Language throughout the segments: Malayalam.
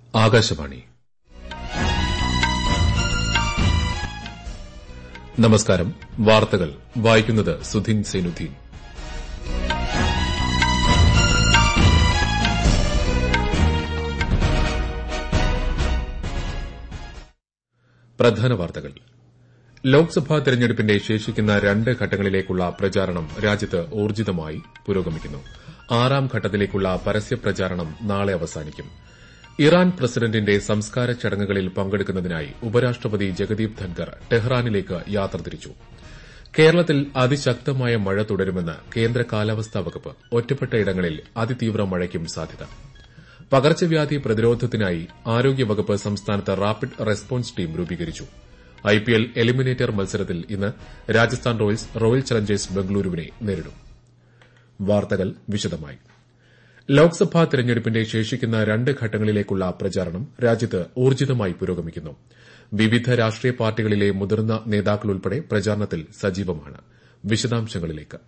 ആകാശവാണി നമസ്കാരം വാർത്തകൾ വായിക്കുന്നത് സുധീൻ സൈനുദ്ദീൻ പ്രധാന വാർത്തകൾ ലോക്സഭാ തെരഞ്ഞെടുപ്പിന്റെ ശേഷിക്കുന്ന രണ്ട് ഘട്ടങ്ങളിലേക്കുള്ള പ്രചാരണം രാജ്യത്ത് ഊർജിതമായി പുരോഗമിക്കുന്നു ആറാം ഘട്ടത്തിലേക്കുള്ള പരസ്യപ്രചാരണം നാളെ അവസാനിക്കും ഇറാൻ പ്രസിഡന്റിന്റെ സംസ്കാര ചടങ്ങുകളിൽ പങ്കെടുക്കുന്നതിനായി ഉപരാഷ്ട്രപതി ജഗദീപ് ധൻകർ ടെഹ്റാനിലേക്ക് യാത്ര തിരിച്ചു കേരളത്തിൽ അതിശക്തമായ മഴ തുടരുമെന്ന് കേന്ദ്ര കാലാവസ്ഥാ വകുപ്പ് ഒറ്റപ്പെട്ടയിടങ്ങളിൽ അതിതീവ്ര മഴയ്ക്കും സാധ്യത പകർച്ചവ്യാധി പ്രതിരോധത്തിനായി ആരോഗ്യവകുപ്പ് സംസ്ഥാനത്ത് റാപ്പിഡ് റെസ്പോൺസ് ടീം രൂപീകരിച്ചു ഐപിഎൽ എലിമിനേറ്റർ മത്സരത്തിൽ ഇന്ന് രാജസ്ഥാൻ റോയൽസ് റോയൽ ചലഞ്ചേഴ്സ് ബംഗളൂരുവിനെ നേരിടും വാർത്തകൾ വിശദമായി ലോക്സഭാ തെരഞ്ഞെടുപ്പിന്റെ ശേഷിക്കുന്ന രണ്ട് ഘട്ടങ്ങളിലേക്കുള്ള പ്രചാരണം രാജ്യത്ത് ഊർജിതമായി പുരോഗമിക്കുന്നു വിവിധ രാഷ്ട്രീയ പാർട്ടികളിലെ മുതിർന്ന നേതാക്കളുൾപ്പെടെ പ്രചാരണത്തിൽ സജീവമാണ് വിശദാംശങ്ങളിലേക്ക്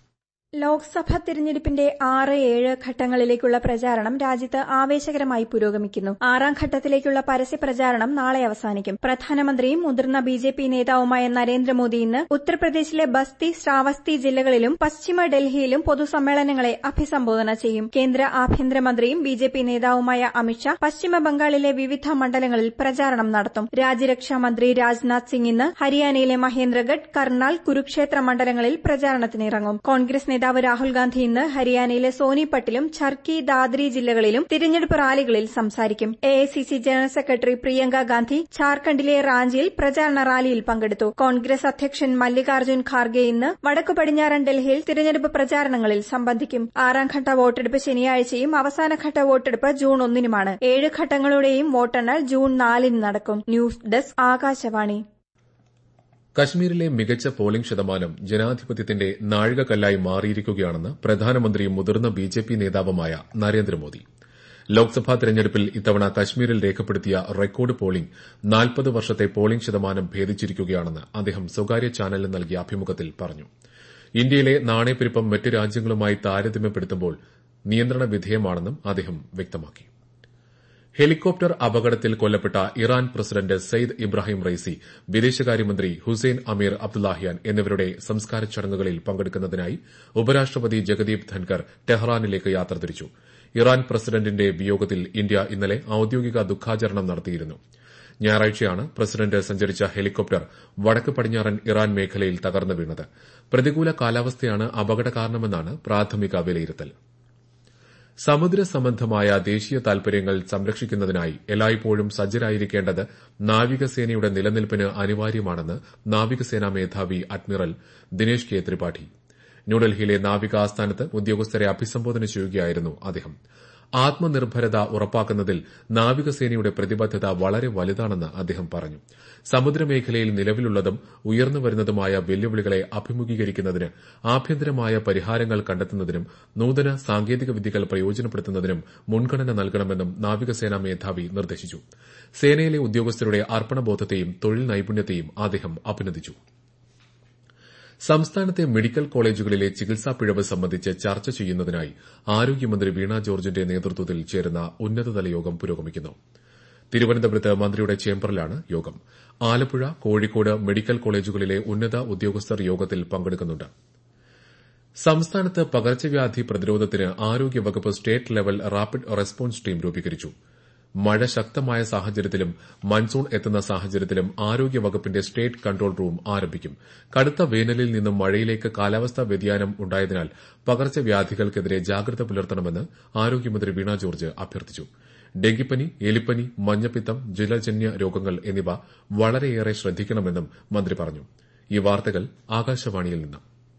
ലോക്സഭാ തിരഞ്ഞെടുപ്പിന്റെ ആറ് ഏഴ് ഘട്ടങ്ങളിലേക്കുള്ള പ്രചാരണം രാജ്യത്ത് ആവേശകരമായി പുരോഗമിക്കുന്നു ആറാം ഘട്ടത്തിലേക്കുള്ള പരസ്യ പ്രചാരണം നാളെ അവസാനിക്കും പ്രധാനമന്ത്രിയും മുതിർന്ന ബി ജെ പി നേതാവുമായ നരേന്ദ്രമോദി ഇന്ന് ഉത്തർപ്രദേശിലെ ബസ്തി ശ്രാവസ്തി ജില്ലകളിലും പശ്ചിമ ഡൽഹിയിലും പൊതുസമ്മേളനങ്ങളെ അഭിസംബോധന ചെയ്യും കേന്ദ്ര ആഭ്യന്തരമന്ത്രിയും ബി ജെ പി നേതാവുമായ അമിത്ഷാ പശ്ചിമ ബംഗാളിലെ വിവിധ മണ്ഡലങ്ങളിൽ പ്രചാരണം നടത്തും രാജ്യരക്ഷാ മന്ത്രി രാജ്നാഥ് സിംഗ് ഇന്ന് ഹരിയാനയിലെ മഹേന്ദ്രഗഡ് കർണാൽ കുരുക്ഷേത്ര മണ്ഡലങ്ങളിൽ പ്രചാരണത്തിനിറങ്ങും കോൺഗ്രസ് നേതാവ് രാഹുൽ ഗാന്ധി ഇന്ന് ഹരിയാനയിലെ സോനിപട്ടിലും ഛർക്കി ദാദ്രി ജില്ലകളിലും തിരഞ്ഞെടുപ്പ് റാലികളിൽ സംസാരിക്കും AICC general secretary Priyanka Gandhi ഝാർഖണ്ഡിലെ റാഞ്ചിയിൽ പ്രചാരണ റാലിയിൽ പങ്കെടുത്തു കോൺഗ്രസ് അധ്യക്ഷൻ മല്ലികാർജ്ജുൻ ഖാർഗെ ഇന്ന് വടക്കു പടിഞ്ഞാറൻ ഡൽഹിയിൽ തിരഞ്ഞെടുപ്പ് പ്രചാരണങ്ങളിൽ സംബന്ധിക്കും ആറാം ഘട്ട വോട്ടെടുപ്പ് ശനിയാഴ്ചയും അവസാനഘട്ട വോട്ടെടുപ്പ് ജൂൺ ഒന്നിനുമാണ് ഏഴ് ഘട്ടങ്ങളുടെയും വോട്ടെണ്ണൽ ജൂൺ നാലിന് നടക്കും ന്യൂസ് ഡെസ്ക് ആകാശവാണി കശ്മീരിലെ മികച്ച പോളിംഗ് ശതമാനം ജനാധിപത്യത്തിന്റെ നാഴികക്കല്ലായി മാറിയിരിക്കുകയാണെന്ന് പ്രധാനമന്ത്രിയും മുതിർന്ന ബിജെപി നേതാവുമായ നരേന്ദ്രമോദി ലോക്സഭാ തെരഞ്ഞെടുപ്പിൽ ഇത്തവണ കശ്മീരിൽ രേഖപ്പെടുത്തിയ റെക്കോർഡ് പോളിംഗ് നാൽപ്പത് വർഷത്തെ പോളിംഗ് ശതമാനം ഭേദിച്ചിരിക്കുകയാണെന്ന് അദ്ദേഹം സ്വകാര്യ ചാനലിന് നൽകിയ അഭിമുഖത്തിൽ പറഞ്ഞു ഇന്ത്യയിലെ നാണയപ്പെരുപ്പം മറ്റ് രാജ്യങ്ങളുമായി താരതമ്യപ്പെടുത്തുമ്പോൾ നിയന്ത്രണ വിധേയമാണെന്നും അദ്ദേഹം വ്യക്തമാക്കി ഹെലികോപ്റ്റർ അപകടത്തിൽ കൊല്ലപ്പെട്ട Iran president Sayyid Ebrahim Raisi വിദേശകാര്യമന്ത്രി ഹുസൈൻ അമീർ അബ്ദുല്ലാഹിയാൻ എന്നിവരുടെ സംസ്കാര ചടങ്ങുകളിൽ പങ്കെടുക്കുന്നതിനായി ഉപരാഷ്ട്രപതി ജഗദീപ് ധൻകർ ടെഹ്റാനിലേക്ക് യാത്ര തിരിച്ചു ഇറാൻ പ്രസിഡന്റിന്റെ വിയോഗത്തിൽ ഇന്ത്യ ഇന്നലെ ഔദ്യോഗിക ദുഃഖാചരണം നടത്തിയിരുന്നു ഞായറാഴ്ചയാണ് പ്രസിഡന്റ് സഞ്ചരിച്ച ഹെലികോപ്റ്റർ വടക്ക് പടിഞ്ഞാറൻ ഇറാൻ മേഖലയിൽ തകർന്നു വീണത് പ്രതികൂല കാലാവസ്ഥയാണ് അപകട കാരണമെന്നാണ് പ്രാഥമിക വിലയിരുത്തൽ സമുദ്ര സംബന്ധമായ ദേശീയ താൽപര്യങ്ങൾ സംരക്ഷിക്കുന്നതിനായി എല്ലായ്പ്പോഴും സജ്ജരായിരിക്കേണ്ടത് നാവികസേനയുടെ നിലനിൽപ്പിന് അനിവാര്യമാണെന്ന് നാവികസേനാ മേധാവി അഡ്മിറൽ ദിനേശ് കെ ത്രിപാഠി ന്യൂഡൽഹിയിലെ നാവിക ആസ്ഥാനത്ത് ഉദ്യോഗസ്ഥരെ അഭിസംബോധന ചെയ്യുകയായിരുന്നു അദ്ദേഹം ആത്മനിർഭരത ഉറപ്പാക്കുന്നതിൽ നാവികസേനയുടെ പ്രതിബദ്ധത വളരെ വലുതാണെന്ന് അദ്ദേഹം പറഞ്ഞു സമുദ്രമേഖലയിൽ നിലവിലുള്ളതും ഉയർന്നുവരുന്നതുമായ വെല്ലുവിളികളെ അഭിമുഖീകരിക്കുന്നതിന് ആഭ്യന്തരമായ പരിഹാരങ്ങൾ കണ്ടെത്തുന്നതിനും നൂതന സാങ്കേതിക വിദ്യകൾ പ്രയോജനപ്പെടുത്തുന്നതിനും മുൻഗണന നൽകണമെന്നും നാവികസേനാ മേധാവി നിർദ്ദേശിച്ചു സേനയിലെ ഉദ്യോഗസ്ഥരുടെ അർപ്പണബോധത്തെയും തൊഴിൽ നൈപുണ്യത്തെയും അദ്ദേഹം അഭിനന്ദിച്ചു സംസ്ഥാനത്തെ മെഡിക്കൽ കോളേജുകളിലെ ചികിത്സാ പിഴവ് സംബന്ധിച്ച് ചർച്ച ചെയ്യുന്നതിനായി ആരോഗ്യമന്ത്രി വീണ ജോർജിന്റെ നേതൃത്വത്തിൽ ചേരുന്ന ഉന്നതതല യോഗം പുരോഗമിക്കുന്നു തിരുവനന്തപുരത്ത് മന്ത്രിയുടെ ചേംബറിലാണ് യോഗം ആലപ്പുഴ കോഴിക്കോട് മെഡിക്കൽ കോളേജുകളിലെ ഉന്നത ഉദ്യോഗസ്ഥർ യോഗത്തിൽ പങ്കെടുക്കുന്നുണ്ട് സംസ്ഥാനത്ത് പകർച്ചവ്യാധി പ്രതിരോധത്തിന് ആരോഗ്യവകുപ്പ് state level rapid response team രൂപീകരിച്ചു മഴ ശക്തമായ സാഹചര്യത്തിലും മൺസൂൺ എത്തുന്ന സാഹചര്യത്തിലും ആരോഗ്യവകുപ്പിന്റെ സ്റ്റേറ്റ് കൺട്രോൾ റൂം ആരംഭിക്കും കടുത്ത വേനലിൽ നിന്നും മഴയിലേക്ക് കാലാവസ്ഥാ വ്യതിയാനം ഉണ്ടായതിനാൽ പകർച്ചവ്യാധികൾക്കെതിരെ ജാഗ്രത പുലർത്തണമെന്ന് ആരോഗ്യമന്ത്രി വീണ ജോർജ് അഭ്യർത്ഥിച്ചു ഡെങ്കിപ്പനി എലിപ്പനി മഞ്ഞപ്പിത്തം ജലജന്യ രോഗങ്ങൾ എന്നിവ വളരെയേറെ ശ്രദ്ധിക്കണമെന്നും മന്ത്രി പറഞ്ഞു ഈ വാർത്തകൾ ആകാശവാണിയിൽ നിന്ന്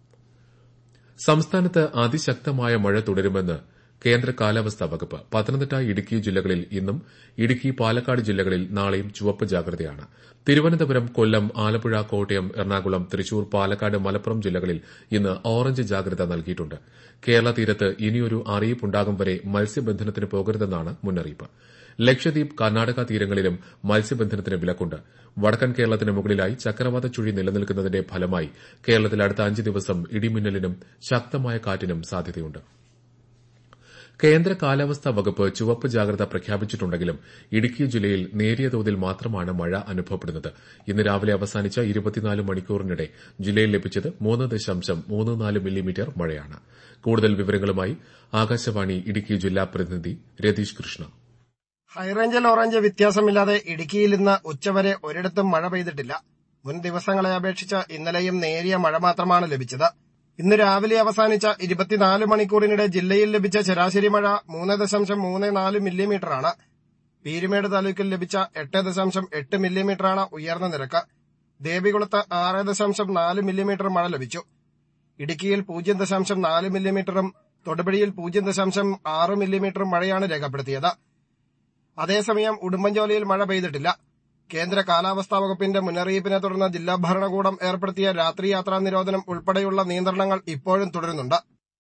സംസ്ഥാനത്ത് അതിശക്തമായ മഴ തുടരുമെന്ന് കേന്ദ്ര കാലാവസ്ഥാ വകുപ്പ് പത്തനംതിട്ട ഇടുക്കി ജില്ലകളിൽ ഇന്നും ഇടുക്കി പാലക്കാട് ജില്ലകളിൽ നാളെയും ചുവപ്പ് ജാഗ്രതയാണ് തിരുവനന്തപുരം കൊല്ലം ആലപ്പുഴ കോട്ടയം എറണാകുളം തൃശൂർ പാലക്കാട് മലപ്പുറം ജില്ലകളിൽ ഇന്ന് ഓറഞ്ച് ജാഗ്രത നൽകിയിട്ടുണ്ട് കേരള തീരത്ത് ഇനിയൊരു അറിയിപ്പുണ്ടാകും വരെ മത്സ്യബന്ധനത്തിന് പോകരുതെന്നാണ് മുന്നറിയിപ്പ് ലക്ഷദ്വീപ് കർണാടക തീരങ്ങളിലും മത്സ്യബന്ധനത്തിന് വിലക്കുണ്ട് വടക്കൻ കേരളത്തിന് മുകളിലായി ചക്രവാത ചുഴി നിലനിൽക്കുന്നതിന്റെ ഫലമായി കേരളത്തിൽ അടുത്ത അഞ്ച് ദിവസം ഇടിമിന്നലിനും ശക്തമായ കാറ്റിനും സാധ്യതയുണ്ട് കേന്ദ്ര കാലാവസ്ഥാ വകുപ്പ് ചുവപ്പ് ജാഗ്രത പ്രഖ്യാപിച്ചിട്ടുണ്ടെങ്കിലും ഇടുക്കി ജില്ലയിൽ നേരിയ തോതിൽ മാത്രമാണ് മഴ അനുഭവപ്പെടുന്നത് ഇന്ന് രാവിലെ അവസാനിച്ച ഇരുപത്തിനാല് മണിക്കൂറിനിടെ ജില്ലയിൽ ലഭിച്ചത് മൂന്ന് ദശാംശം മൂന്ന് നാല് മില്ലിമീറ്റർ മഴയാണ് കൂടുതൽ വിവരങ്ങളുമായി ആകാശവാണി ഇടുക്കി ജില്ലാ പ്രതിനിധി രതീഷ് കൃഷ്ണ ഹൈറേഞ്ചിൽ ഓറഞ്ച് വ്യത്യാസമില്ലാതെ ഇടുക്കിയിൽ ഇന്ന് ഉച്ചവരെ ഒരിടത്തും മഴ പെയ്തിട്ടില്ല മുൻ ദിവസങ്ങളെ അപേക്ഷിച്ച് ഇന്നലെയും നേരിയ മഴ മാത്രമാണ് ലഭിച്ചത് ഇന്ന് രാവിലെ അവസാനിച്ച ഇരുപത്തിനാല് മണിക്കൂറിനിടെ ജില്ലയിൽ ലഭിച്ച ശരാശരി മഴ മൂന്ന് ദശാംശം മൂന്ന് നാല് മില്ലിമീറ്ററാണ് പീരുമേട് താലൂക്കിൽ ലഭിച്ച എട്ട് ദശാംശം എട്ട് മില്ലിമീറ്ററാണ് ഉയർന്ന നിരക്ക് ദേവികുളത്ത് ആറ് ദശാംശം നാല് മില്ലിമീറ്റർ മഴ ലഭിച്ചു ഇടുക്കിയിൽ പൂജ്യം ദശാംശം നാല് മില്ലിമീറ്ററും തൊടുപുഴയിൽ പൂജ്യം ദശാംശം ആറ് മില്ലിമീറ്ററും മഴയാണ് രേഖപ്പെടുത്തിയത് അതേസമയം ഉടുമ്പൻചോലയിൽ മഴ പെയ്തിട്ടില്ല കേന്ദ്ര കാലാവസ്ഥാ വകുപ്പിന്റെ മുന്നറിയിപ്പിനെ തുടർന്ന് ജില്ലാ ഭരണകൂടം ഏർപ്പെടുത്തിയ രാത്രി യാത്രാ നിരോധനം ഉൾപ്പെടെയുള്ള നിയന്ത്രണങ്ങൾ ഇപ്പോഴും തുടരുന്നുണ്ട്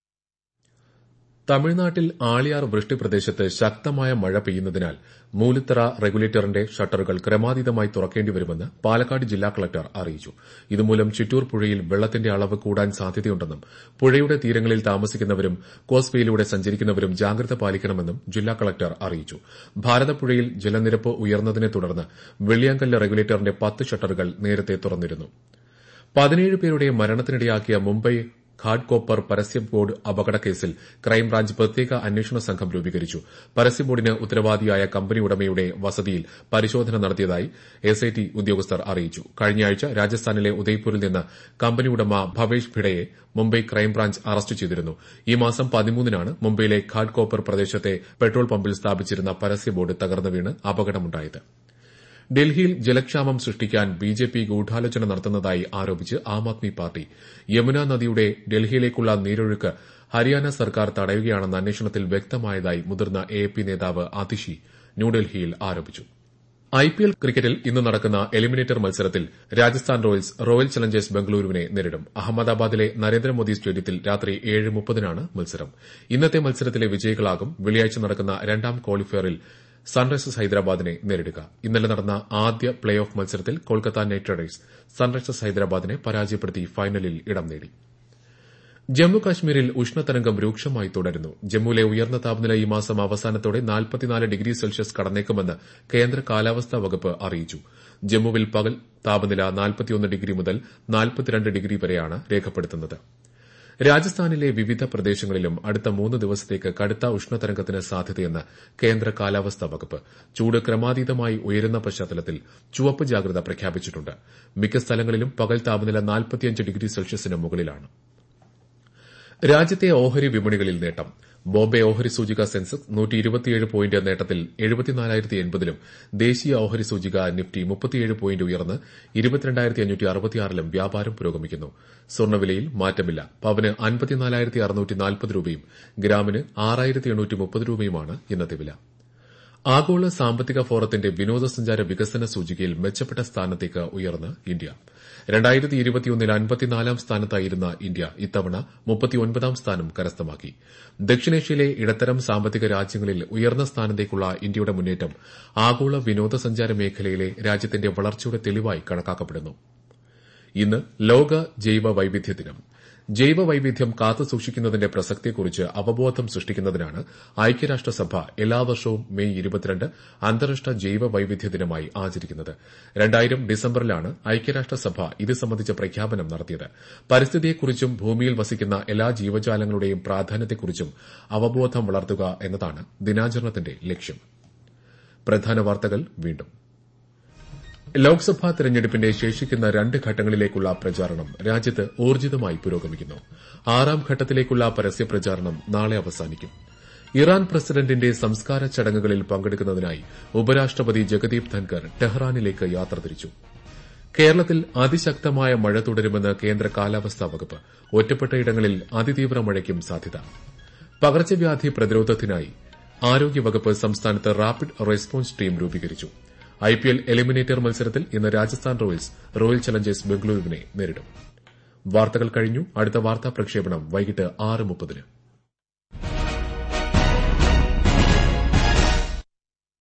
തമിഴ്നാട്ടിൽ ആളിയാർ വൃഷ്ടി പ്രദേശത്ത് ശക്തമായ മഴ പെയ്യുന്നതിനാൽ മൂലിത്തറ റെഗുലേറ്ററിന്റെ ഷട്ടറുകൾ ക്രമാതീതമായി തുറക്കേണ്ടിവരുമെന്ന് പാലക്കാട് ജില്ലാ കളക്ടർ അറിയിച്ചു ഇതുമൂലം ചിറ്റൂർ പുഴയിൽ വെള്ളത്തിന്റെ അളവ് കൂടാൻ സാധ്യതയുണ്ടെന്നും പുഴയുടെ തീരങ്ങളിൽ താമസിക്കുന്നവരും കോസ്വേയിലൂടെ സഞ്ചരിക്കുന്നവരും ജാഗ്രത പാലിക്കണമെന്നും ജില്ലാ കളക്ടർ അറിയിച്ചു ഭാരതപ്പുഴയിൽ ജലനിരപ്പ് ഉയർന്നതിനെ തുടർന്ന് വെള്ളിയാങ്കല്ല് റെഗുലേറ്ററിന്റെ പത്ത് ഷട്ടറുകൾ നേരത്തെ തുറന്നിരുന്നു പതിനേഴ് പേരുടെ മരണത്തിനിടയാക്കിയ മുംബൈ ഘാട്ട് കോപ്പർ പരസ്യ ബോർഡ് അപകടക്കേസിൽ ക്രൈംബ്രാഞ്ച് പ്രത്യേക അന്വേഷണ സംഘം രൂപീകരിച്ചു പരസ്യ ബോർഡിന് ഉത്തരവാദിയായ കമ്പനി ഉടമയുടെ വസതിയിൽ പരിശോധന നടത്തിയതായി എസ്ഐടി ഉദ്യോഗസ്ഥർ അറിയിച്ചു കഴിഞ്ഞയാഴ്ച രാജസ്ഥാനിലെ ഉദയ്പൂരിൽ നിന്ന് കമ്പനി ഉടമ ഭവേഷ് ഭിഡയെ മുംബൈ ക്രൈംബ്രാഞ്ച് അറസ്റ്റ് ചെയ്തിരുന്നു ഈ മാസം പതിമൂന്നിനാണ് മുംബൈയിലെ ഘാട്ട് കോപ്പർ പ്രദേശത്തെ പെട്രോൾ പമ്പിൽ സ്ഥാപിച്ചിരുന്ന പരസ്യ ബോർഡ് തകർന്നു വീണ് അപകടമുണ്ടായത് ഡൽഹിയിൽ ജലക്ഷാമം സൃഷ്ടിക്കാൻ ബിജെപി ഗൂഢാലോചന നടത്തുന്നതായി ആരോപിച്ച് ആം ആദ്മി പാർട്ടി യമുന നദിയുടെ ഡൽഹിയിലേക്കുള്ള നീരൊഴുക്ക് ഹരിയാന സർക്കാർ തടയുകയാണെന്ന അന്വേഷണത്തിൽ വ്യക്തമായതായി മുതിർന്ന എ നേതാവ് അതിഷി ന്യൂഡൽഹിയിൽ ആരോപിച്ചു ഐപിഎൽ ക്രിക്കറ്റിൽ ഇന്ന് നടക്കുന്ന എലിമിനേറ്റർ മത്സരത്തിൽ രാജസ്ഥാൻ റോയൽസ് റോയൽ ചലഞ്ചേഴ്സ് ബംഗളൂരുവിനെ നേരിടും അഹമ്മദാബാദിലെ നരേന്ദ്രമോദി സ്റ്റേഡിയത്തിൽ രാത്രി ഏഴ് മുപ്പതിനാണ് മത്സരം ഇന്നത്തെ മത്സരത്തിലെ വിജയികളാകും വെള്ളിയാഴ്ച നടക്കുന്ന രണ്ടാം ക്വാളിഫയറിൽ സൺറൈസേഴ്സ് ഹൈദരാബാദിനെ നേരിടുക ഇന്നലെ നടന്ന ആദ്യ പ്ലേ ഓഫ് മത്സരത്തിൽ കൊൽക്കത്ത നൈറ്റ് റൈഡേഴ്സ് സൺറൈസേഴ്സ് ഹൈദരാബാദിനെ പരാജയപ്പെടുത്തി ഫൈനലിൽ ഇടം നേടി ജമ്മു കാശ്മീരിൽ ഉഷ്ണതരംഗം രൂക്ഷമായി തുടരുന്നു ജമ്മുവിലെ ഉയർന്ന താപനില ഈ മാസം അവസാനത്തോടെ ഡിഗ്രി സെൽഷ്യസ് കടന്നേക്കുമെന്ന് കേന്ദ്ര കാലാവസ്ഥാ വകുപ്പ് അറിയിച്ചു ജമ്മുവിൽ പകൽ താപനില ഡിഗ്രി മുതൽ ഡിഗ്രി വരെയാണ് രേഖപ്പെടുത്തുന്നത് രാജസ്ഥാനിലെ വിവിധ പ്രദേശങ്ങളിലും അടുത്ത മൂന്ന് ദിവസത്തേക്ക് കടുത്ത ഉഷ്ണതരംഗത്തിന് സാധ്യതയെന്ന് കേന്ദ്ര കാലാവസ്ഥാ വകുപ്പ് ചൂട് ക്രമാതീതമായി ഉയരുന്ന പശ്ചാത്തലത്തിൽ ചുവപ്പ് ജാഗ്രത പ്രഖ്യാപിച്ചിട്ടുണ്ട് മിക്ക സ്ഥലങ്ങളിലും പകൽ താപനില ഡിഗ്രി സെൽഷ്യസിന് മുകളിലാണ് രാജ്യത്തെ ഓഹരി വിപണികളിൽ നേട്ടം ബോംബെ ഓഹരി സൂചിക സെൻസെക്സ് പോയിന്റ് നേട്ടത്തിൽ എഴുപത്തിനാലായിരത്തി എൺപതിലും ദേശീയ ഓഹരി സൂചിക നിഫ്റ്റി മുപ്പത്തിയേഴ് പോയിന്റ് ഉയർന്ന് ഇരുപത്തിരണ്ടായിരത്തി അഞ്ഞൂറ്റി അറുപത്തിയാറിലും വ്യാപാരം പുരോഗമിക്കുന്നു സ്വർണ്ണവിലയിൽ മാറ്റമില്ല പവന് അൻപത്തിനാലായിരത്തി അറുന്നൂറ്റി നാൽപ്പത് രൂപയും ഗ്രാമിന് ആറായിരത്തി എണ്ണൂറ്റി മുപ്പത് രൂപയുമാണ് ഇന്നത്തെ വില ആഗോള സാമ്പത്തിക ഫോറത്തിന്റെ വിനോദസഞ്ചാര വികസന സൂചികയിൽ മെച്ചപ്പെട്ട സ്ഥാനത്തേക്ക് ഉയർന്ന് ഇന്ത്യ രണ്ടായിരത്തി ഇരുപത്തിയൊന്നിൽ അൻപത്തിനാലാം സ്ഥാനത്തായിരുന്ന ഇന്ത്യ ഇത്തവണ മുപ്പത്തിയൊൻപതാം സ്ഥാനം കരസ്ഥമാക്കി ദക്ഷിണേഷ്യയിലെ ഇടത്തരം സാമ്പത്തിക രാജ്യങ്ങളിൽ ഉയർന്ന സ്ഥാനത്തേക്കുള്ള ഇന്ത്യയുടെ മുന്നേറ്റം ആഗോള വിനോദസഞ്ചാര മേഖലയിലെ രാജ്യത്തിന്റെ വളർച്ചയുടെ തെളിവായി കണക്കാക്കപ്പെടുന്നു ഇന്ന് ലോക ജൈവ വൈവിധ്യ ദിനം ജൈവ വൈവിധ്യം കാത്തുസൂക്ഷിക്കുന്നതിന്റെ പ്രസക്തിയെക്കുറിച്ച് അവബോധം സൃഷ്ടിക്കുന്നതിനാണ് ഐക്യരാഷ്ട്രസഭ എല്ലാ വർഷവും മെയ് ഇരുപത്തിരണ്ട് അന്താരാഷ്ട്ര ജൈവ വൈവിധ്യ ദിനമായി ആചരിക്കുന്നത് രണ്ടായിരം ഡിസംബറിലാണ് ഐക്യരാഷ്ട്രസഭ ഇത് സംബന്ധിച്ച പ്രഖ്യാപനം നടത്തിയത് പരിസ്ഥിതിയെക്കുറിച്ചും ഭൂമിയിൽ വസിക്കുന്ന എല്ലാ ജീവജാലങ്ങളുടെയും പ്രാധാന്യത്തെക്കുറിച്ചും അവബോധം വളർത്തുക എന്നതാണ് ദിനാചരണത്തിന്റെ ലക്ഷ്യം പ്രധാന വാർത്തകൾ വീണ്ടും ലോക്സഭാ തെരഞ്ഞെടുപ്പിന്റെ ശേഷിക്കുന്ന രണ്ട് ഘട്ടങ്ങളിലേക്കുള്ള പ്രചാരണം രാജ്യത്ത് ഊർജിതമായി പുരോഗമിക്കുന്നു ആറാം ഘട്ടത്തിലേക്കുള്ള പരസ്യ പ്രചാരണം നാളെ അവസാനിക്കും ഇറാൻ പ്രസിഡന്റിന്റെ സംസ്കാര ചടങ്ങുകളിൽ പങ്കെടുക്കുന്നതിനായി ഉപരാഷ്ട്രപതി ജഗദീപ് ധൻകർ ടെഹ്റാനിലേക്ക് യാത്ര തിരിച്ചു കേരളത്തിൽ അതിശക്തമായ മഴ തുടരുമെന്ന് കേന്ദ്ര കാലാവസ്ഥാ വകുപ്പ് ഒറ്റപ്പെട്ടയിടങ്ങളിൽ അതിതീവ്ര മഴയ്ക്കും സാധ്യത പകർച്ചവ്യാധി പ്രതിരോധത്തിനായി ആരോഗ്യവകുപ്പ് സംസ്ഥാനത്ത് റാപ്പിഡ് റെസ്പോൺസ് ടീം രൂപീകരിച്ചു ഐപിഎൽ എലിമിനേറ്റർ മത്സരത്തിൽ ഇന്ന് രാജസ്ഥാൻ റോയൽസ് റോയൽ ചലഞ്ചേഴ്സ് ബംഗളൂരുവിനെ നേരിടും വാർത്തകൾ കഴിഞ്ഞു അടുത്ത വാർത്താ പ്രക്ഷേപണം വൈകിട്ട് ആറ് മുപ്പതിന്